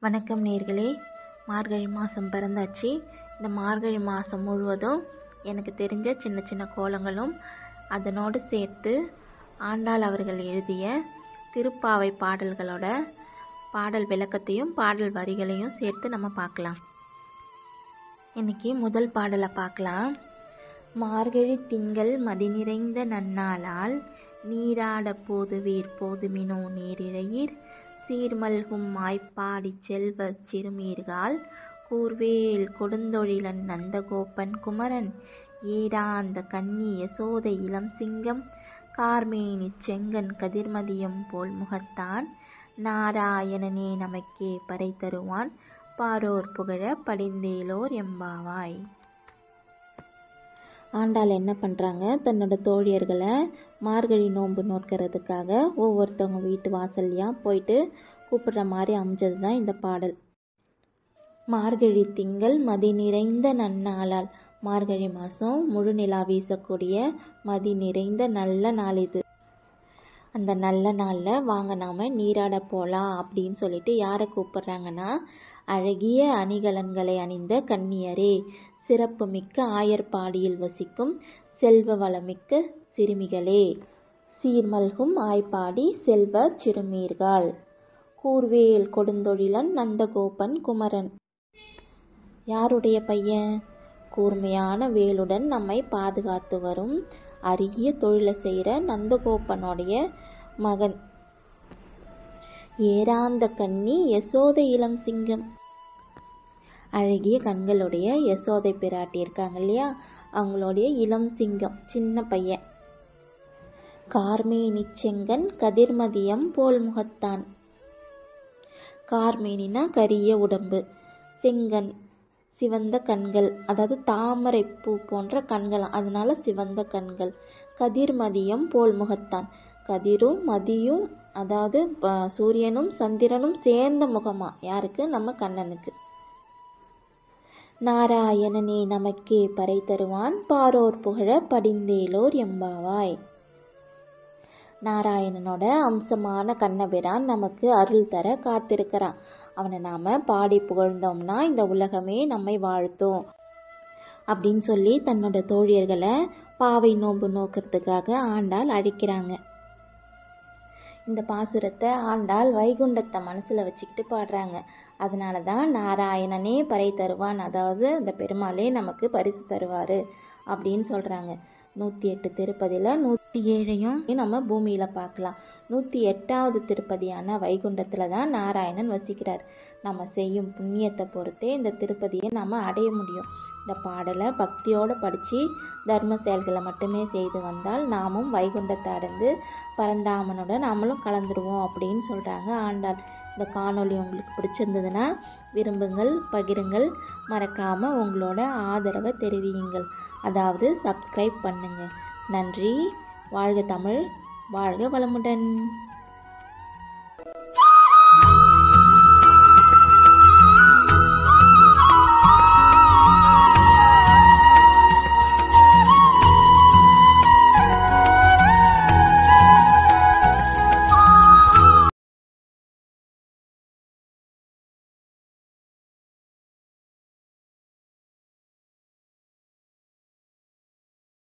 வணக்கம் நேர்களே மார்கழி மாதம் பிறந்தாச்சு இந்த மார்கழி மாதம் முழுவதும் எனக்கு தெரிஞ்ச சின்ன சின்ன கோலங்களும் அதனோடு சேர்த்து ஆண்டாள் அவர்கள் எழுதிய திருப்பாவை பாடல்களோட பாடல் விளக்கத்தையும் பாடல் வரிகளையும் சேர்த்து நம்ம பார்க்கலாம் இன்னைக்கு முதல் பாடலை பார்க்கலாம் மார்கழி திங்கள் மதி நிறைந்த நன்னாளால் நீராட போதுவீர் போதுமினோ நீரிழையீர் சீர்மல்கும் மாய்ப்பாடிச் செல்வச் சிறுமீர்கால் கூர்வேல் கொடுந்தொழிலன் நந்தகோபன் குமரன் ஏராந்த கன்னி யசோதை இளம் சிங்கம் கார்மேனிச் செங்கன் கதிர்மதியம் போல் முகத்தான் நாராயணனே நமக்கே பறை தருவான் பாரோர் புகழ படிந்தேலோர் எம்பாவாய் ஆண்டாள் என்ன பண்ணுறாங்க தன்னோட தோழியர்களை மார்கழி நோன்பு நோக்கிறதுக்காக ஒவ்வொருத்தவங்க வீட்டு வாசல்லையாக போயிட்டு கூப்பிடுற மாதிரி அமைஞ்சது தான் இந்த பாடல் மார்கழி திங்கள் மதி நிறைந்த நன்னாளால் மார்கழி மாதம் முழு நிலா வீசக்கூடிய மதி நிறைந்த நல்ல நாள் இது அந்த நல்ல நாளில் வாங்க நாம் நீராட போகலாம் அப்படின்னு சொல்லிட்டு யாரை கூப்பிடுறாங்கன்னா அழகிய அணிகலன்களை அணிந்த கன்னியரே சிறப்புமிக்க ஆயர்பாடியில் வசிக்கும் செல்வ வளமிக்க சிறுமிகளே சீர்மல்கும் ஆய்ப்பாடி செல்வ சிறுமீர்கள் கூர்வேல் கொடுந்தொழிலன் நந்தகோபன் குமரன் யாருடைய பையன் கூர்மையான வேலுடன் நம்மை பாதுகாத்து வரும் அரிய தொழிலை செய்கிற நந்தகோபனுடைய மகன் ஏராந்த கன்னி யசோத இளம் சிங்கம் அழகிய கண்களுடைய யசோதை பிராட்டி இருக்காங்க இல்லையா அவங்களுடைய இளம் சிங்கம் சின்ன பையன் கார்மேனி செங்கன் கதிர்மதியம் போல் முகத்தான் கார்மேனினா கரிய உடம்பு செங்கன் சிவந்த கண்கள் அதாவது தாமரை பூ போன்ற கண்கள் அதனால சிவந்த கண்கள் கதிர்மதியம் போல் முகத்தான் கதிரும் மதியும் அதாவது சூரியனும் சந்திரனும் சேர்ந்த முகமா யாருக்கு நம்ம கண்ணனுக்கு நாராயணனே நமக்கே பறை தருவான் பாரோர் புகழ படிந்தேலோர் எம்பாவாய் நாராயணனோட அம்சமான கண்ணபிரான் நமக்கு அருள் தர காத்திருக்கிறான் அவனை நாம் பாடி புகழ்ந்தோம்னா இந்த உலகமே நம்மை வாழ்த்தும் அப்படின்னு சொல்லி தன்னோட தோழியர்களை பாவை நோன்பு நோக்கிறதுக்காக ஆண்டாள் அழைக்கிறாங்க இந்த பாசுரத்தை ஆண்டாள் வைகுண்டத்தை மனசில் வச்சுக்கிட்டு பாடுறாங்க அதனால தான் நாராயணனே பறை தருவான் அதாவது அந்த பெருமாளே நமக்கு பரிசு தருவார் அப்படின்னு சொல்கிறாங்க நூற்றி எட்டு திருப்பதியில் நூற்றி ஏழையும் நம்ம பூமியில் பார்க்கலாம் நூற்றி எட்டாவது திருப்பதியான வைகுண்டத்தில் தான் நாராயணன் வசிக்கிறார் நம்ம செய்யும் புண்ணியத்தை பொறுத்தே இந்த திருப்பதியை நம்ம அடைய முடியும் இந்த பாடலை பக்தியோடு படித்து தர்ம செயல்களை மட்டுமே செய்து வந்தால் நாமும் வைகுண்டத்தை அடைந்து பரந்தாமனுடன் நம்மளும் கலந்துருவோம் அப்படின்னு சொல்கிறாங்க ஆண்டாள் இந்த காணொளி உங்களுக்கு பிடிச்சிருந்ததுன்னா விரும்புங்கள் பகிருங்கள் மறக்காமல் உங்களோட ஆதரவை தெரிவியுங்கள் அதாவது சப்ஸ்கிரைப் பண்ணுங்கள் நன்றி வாழ்க தமிழ் வாழ்க வளமுடன்